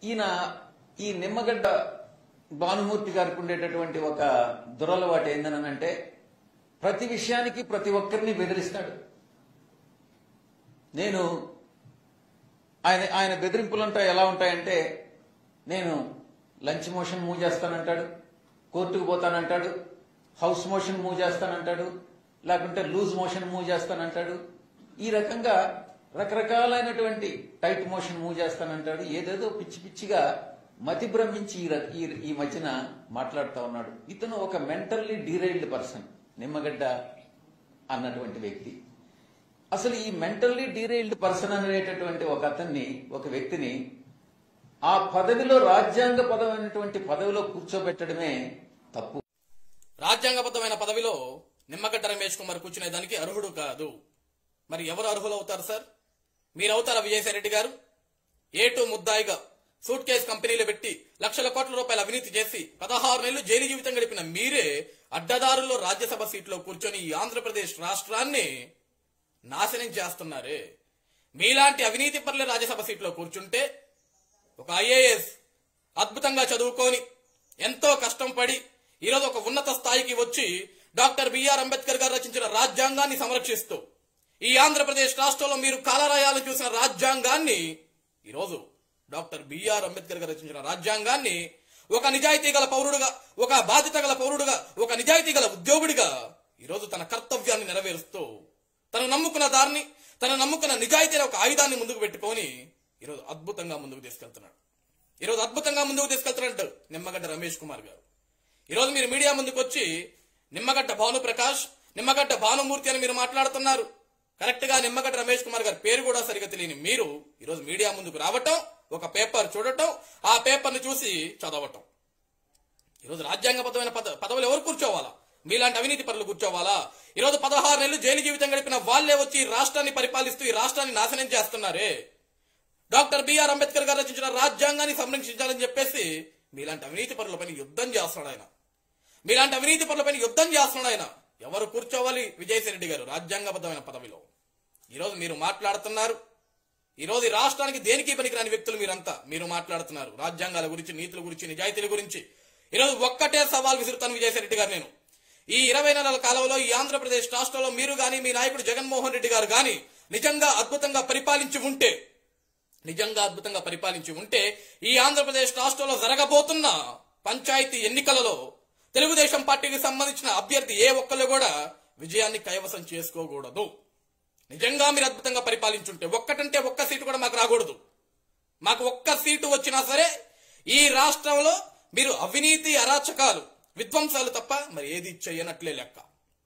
ఈయన ఈ నిమ్మగడ్డ భానుమూర్తి గారికి ఉండేటటువంటి ఒక దురలవాటు ఏందనంటే ప్రతి విషయానికి ప్రతి ఒక్కరిని బెదిరిస్తాడు నేను ఆయన ఆయన బెదిరింపులంటా ఎలా ఉంటాయంటే నేను లంచ్ మోషన్ మూవ్ చేస్తానంటాడు కోర్టుకు పోతానంటాడు హౌస్ మోషన్ మూవ్ చేస్తానంటాడు లేకుంటే లూజ్ మోషన్ మూవ్ చేస్తానంటాడు ఈ రకంగా రకరకాలైనటువంటి టైట్ మోషన్ మూవ్ చేస్తానంటాడు ఏదేదో పిచ్చి పిచ్చిగా మతి భ్రమించి ఈ ర- ఈ- ఈ మధ్యన మాట్లాడుతూ ఉన్నాడు ఇతను ఒక మెంటల్లీ డీరైల్డ్ పర్సన్ నిమ్మగడ్డ అన్నటువంటి వ్యక్తి అసలు ఈ మెంటల్లీ డీరైల్డ్ పర్సన్ అనేటటువంటి ఒక అతన్ని ఒక వ్యక్తిని ఆ పదవిలో రాజ్యాంగ పదమైనటువంటి పదవిలో కూర్చోబెట్టడమే తప్పు రాజ్యాంగబద్ధమైన పదవిలో నిమ్మగడ్డ రమేష్ కుమార్ కూర్చునే దానికి అర్హుడు కాదు మరి ఎవరు అర్హులు అవుతారు సార్ మీరు అవుతారా విజయసాయి రెడ్డి గారు ఏ టూ ముద్దాయిగా సూట్ కేసు కంపెనీలు పెట్టి లక్షల కోట్ల రూపాయల అవినీతి చేసి పదహారు నెలలు జైలు జీవితం గడిపిన మీరే అడ్డదారుల్లో రాజ్యసభ సీట్లో కూర్చొని ఈ ఆంధ్రప్రదేశ్ రాష్ట్రాన్ని నాశనం చేస్తున్నారే మీలాంటి అవినీతి పరుల రాజ్యసభ సీట్లో కూర్చుంటే ఒక ఐఏఎస్ అద్భుతంగా చదువుకొని ఎంతో కష్టం పడి ఈరోజు ఒక ఉన్నత స్థాయికి వచ్చి డాక్టర్ బిఆర్ అంబేద్కర్ గారు రచించిన రాజ్యాంగాన్ని సంరక్షిస్తూ ఈ ఆంధ్రప్రదేశ్ రాష్ట్రంలో మీరు కాలరాయాలను చూసిన రాజ్యాంగాన్ని ఈరోజు డాక్టర్ బిఆర్ అంబేద్కర్ గారు రచించిన రాజ్యాంగాన్ని ఒక నిజాయితీ గల పౌరుడుగా ఒక బాధ్యత గల పౌరుడుగా ఒక నిజాయితీ గల ఉద్యోగుడిగా ఈరోజు తన కర్తవ్యాన్ని నెరవేరుస్తూ తను నమ్ముకున్న దారిని తను నమ్ముకున్న నిజాయితీ ఒక ఆయుధాన్ని ముందుకు పెట్టుకొని ఈరోజు అద్భుతంగా ముందుకు తీసుకెళ్తున్నాడు ఈరోజు అద్భుతంగా ముందుకు తీసుకెళ్తున్నట్టు నిమ్మగడ్డ రమేష్ కుమార్ గారు ఈరోజు మీరు మీడియా ముందుకు వచ్చి నిమ్మగడ్డ భాను ప్రకాష్ నిమ్మగడ్డ భానుమూర్తి అని మీరు మాట్లాడుతున్నారు కరెక్ట్ గా నిమ్మగడ్డ రమేష్ కుమార్ గారి పేరు కూడా సరిగా తెలియని మీరు ఈరోజు మీడియా ముందుకు రావటం ఒక పేపర్ చూడటం ఆ పేపర్ ని చూసి చదవటం ఈరోజు రాజ్యాంగబద్ధమైన పద పదవులు ఎవరు కూర్చోవాలా మీలాంటి అవినీతి పనులు కూర్చోవాలా ఈరోజు పదహారు నెలలు జైలు జీవితం గడిపిన వాళ్ళే వచ్చి ఈ రాష్ట్రాన్ని పరిపాలిస్తూ ఈ రాష్ట్రాన్ని నాశనం చేస్తున్నారే డాక్టర్ బిఆర్ అంబేద్కర్ గారు రచించిన రాజ్యాంగాన్ని సంరక్షించాలని చెప్పేసి మీలాంటి అవినీతి పనులపైన యుద్ధం చేస్తున్నాడు ఆయన మీలాంటి అవినీతి పనులపైన యుద్ధం చేస్తున్నాడు ఆయన ఎవరు కూర్చోవాలి విజయసాయి రెడ్డి గారు రాజ్యాంగబద్ధమైన పదవిలో ఈరోజు మీరు మాట్లాడుతున్నారు ఈరోజు ఈ రాష్ట్రానికి దేనికి పనికిరాని వ్యక్తులు మీరంతా మీరు మాట్లాడుతున్నారు రాజ్యాంగాల గురించి నీతుల గురించి నిజాయితీల గురించి ఈరోజు ఒక్కటే సవాల్ విసురుతాను విజయసాయి రెడ్డి గారు నేను ఈ ఇరవై నెలల కాలంలో ఈ ఆంధ్రప్రదేశ్ రాష్ట్రంలో మీరు గాని మీ నాయకుడు జగన్మోహన్ రెడ్డి గారు గాని నిజంగా అద్భుతంగా పరిపాలించి ఉంటే నిజంగా అద్భుతంగా పరిపాలించి ఉంటే ఈ ఆంధ్రప్రదేశ్ రాష్ట్రంలో జరగబోతున్న పంచాయతీ ఎన్నికలలో తెలుగుదేశం పార్టీకి సంబంధించిన అభ్యర్థి ఏ ఒక్కరు కూడా విజయాన్ని కైవసం చేసుకోకూడదు నిజంగా మీరు అద్భుతంగా పరిపాలించుంటే ఒక్కటంటే ఒక్క సీటు కూడా మాకు రాకూడదు మాకు ఒక్క సీటు వచ్చినా సరే ఈ రాష్ట్రంలో మీరు అవినీతి అరాచకాలు విధ్వంసాలు తప్ప మరి ఏది చేయనట్లే లెక్క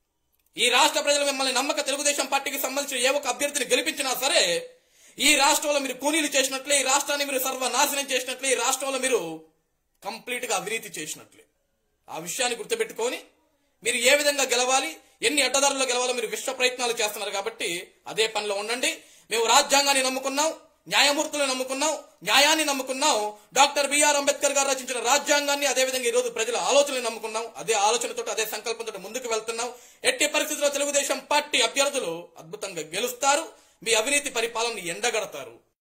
ఈ రాష్ట్ర ప్రజలు మిమ్మల్ని నమ్మక తెలుగుదేశం పార్టీకి సంబంధించిన ఏ ఒక్క అభ్యర్థిని గెలిపించినా సరే ఈ రాష్ట్రంలో మీరు కూలీలు చేసినట్లే ఈ రాష్ట్రాన్ని మీరు సర్వనాశనం చేసినట్లే ఈ రాష్ట్రంలో మీరు కంప్లీట్ గా అవినీతి చేసినట్లే ఆ విషయాన్ని గుర్తుపెట్టుకొని మీరు ఏ విధంగా గెలవాలి ఎన్ని అడ్డదారుల్లో గెలవాలో మీరు విశ్వ ప్రయత్నాలు చేస్తున్నారు కాబట్టి అదే పనిలో ఉండండి మేము రాజ్యాంగాన్ని నమ్ముకున్నాం న్యాయమూర్తులను నమ్ముకున్నాం న్యాయాన్ని నమ్ముకున్నాం డాక్టర్ బిఆర్ అంబేద్కర్ గారు రచించిన రాజ్యాంగాన్ని అదే విధంగా ఈ రోజు ప్రజల ఆలోచనలు నమ్ముకున్నాం అదే ఆలోచనతో అదే సంకల్పంతో ముందుకు వెళ్తున్నాం ఎట్టి పరిస్థితుల్లో తెలుగుదేశం పార్టీ అభ్యర్థులు అద్భుతంగా గెలుస్తారు మీ అవినీతి పరిపాలన ఎండగడతారు